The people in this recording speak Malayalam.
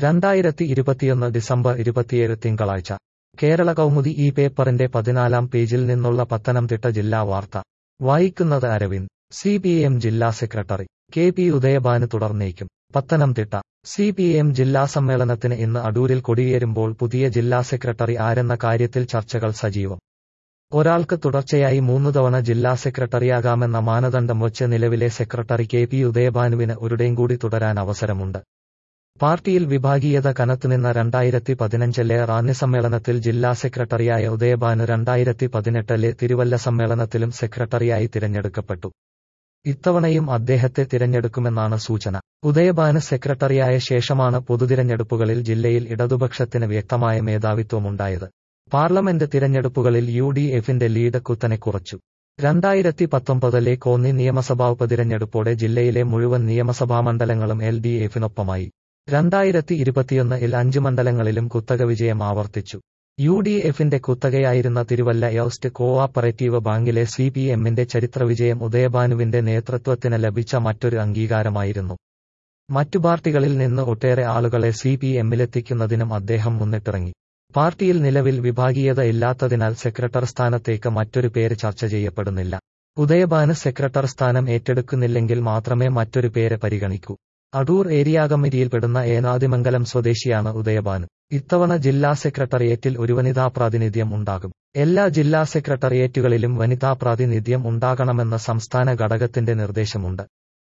രണ്ടായിരത്തി ഇരുപത്തിയൊന്ന് ഡിസംബർ ഇരുപത്തിയേഴ് തിങ്കളാഴ്ച കേരള കൗമുദി ഈ പേപ്പറിന്റെ പതിനാലാം പേജിൽ നിന്നുള്ള പത്തനംതിട്ട ജില്ലാ വാർത്ത വായിക്കുന്നത് അരവിന്ദ് സി പി എം ജില്ലാ സെക്രട്ടറി കെ പി ഉദയഭാന് തുടർന്നേക്കും പത്തനംതിട്ട സി പി എം ജില്ലാ സമ്മേളനത്തിന് ഇന്ന് അടൂരിൽ കൊടിയേറുമ്പോൾ പുതിയ ജില്ലാ സെക്രട്ടറി ആരെന്ന കാര്യത്തിൽ ചർച്ചകൾ സജീവം ഒരാൾക്ക് തുടർച്ചയായി മൂന്നു തവണ ജില്ലാ സെക്രട്ടറിയാകാമെന്ന മാനദണ്ഡം വച്ച് നിലവിലെ സെക്രട്ടറി കെ പി ഉദയഭാനുവിന് ഒരുടേം കൂടി തുടരാൻ അവസരമുണ്ട് പാർട്ടിയിൽ വിഭാഗീയത കനത്തുനിന്ന രണ്ടായിരത്തി പതിനഞ്ചിലെ റാന്നി സമ്മേളനത്തിൽ ജില്ലാ സെക്രട്ടറിയായ ഉദയഭാനു രണ്ടായിരത്തി പതിനെട്ടിലെ തിരുവല്ല സമ്മേളനത്തിലും സെക്രട്ടറിയായി തിരഞ്ഞെടുക്കപ്പെട്ടു ഇത്തവണയും അദ്ദേഹത്തെ തിരഞ്ഞെടുക്കുമെന്നാണ് സൂചന ഉദയഭാന് സെക്രട്ടറിയായ ശേഷമാണ് പൊതുതിരഞ്ഞെടുപ്പുകളിൽ ജില്ലയിൽ ഇടതുപക്ഷത്തിന് വ്യക്തമായ മേധാവിത്വമുണ്ടായത് പാർലമെന്റ് തിരഞ്ഞെടുപ്പുകളിൽ യു ഡി എഫിന്റെ ലീഡ് കുത്തനെ കുറച്ചു രണ്ടായിരത്തി പത്തൊമ്പതിലെ കോന്നി നിയമസഭാ ഉപതിരഞ്ഞെടുപ്പോടെ ജില്ലയിലെ മുഴുവൻ നിയമസഭാ മണ്ഡലങ്ങളും എൽ ഡി എഫിനൊപ്പമായി രണ്ടായിരത്തി ഇരുപത്തിയൊന്നിൽ അഞ്ച് മണ്ഡലങ്ങളിലും കുത്തക വിജയം ആവർത്തിച്ചു യു ഡി എഫിന്റെ കുത്തകയായിരുന്ന തിരുവല്ല യോസ്റ്റ് കോഓപ്പറേറ്റീവ് ബാങ്കിലെ സി പി എമ്മിന്റെ ചരിത്രവിജയം ഉദയഭാനുവിന്റെ നേതൃത്വത്തിന് ലഭിച്ച മറ്റൊരു അംഗീകാരമായിരുന്നു മറ്റു പാർട്ടികളിൽ നിന്ന് ഒട്ടേറെ ആളുകളെ സി പി എമ്മിലെത്തിക്കുന്നതിനും അദ്ദേഹം മുന്നിട്ടിറങ്ങി പാർട്ടിയിൽ നിലവിൽ വിഭാഗീയത ഇല്ലാത്തതിനാൽ സെക്രട്ടറി സ്ഥാനത്തേക്ക് മറ്റൊരു പേര് ചർച്ച ചെയ്യപ്പെടുന്നില്ല ഉദയഭാന് സെക്രട്ടറി സ്ഥാനം ഏറ്റെടുക്കുന്നില്ലെങ്കിൽ മാത്രമേ മറ്റൊരു പേര് പരിഗണിക്കൂ അടൂർ ഏരിയ കമ്മിറ്റിയിൽപ്പെടുന്ന ഏനാദിമംഗലം സ്വദേശിയാണ് ഉദയഭാനു ഇത്തവണ ജില്ലാ സെക്രട്ടറിയേറ്റിൽ ഒരു വനിതാ പ്രാതിനിധ്യം ഉണ്ടാകും എല്ലാ ജില്ലാ സെക്രട്ടറിയേറ്റുകളിലും വനിതാ പ്രാതിനിധ്യം ഉണ്ടാകണമെന്ന സംസ്ഥാന ഘടകത്തിന്റെ നിർദ്ദേശമുണ്ട്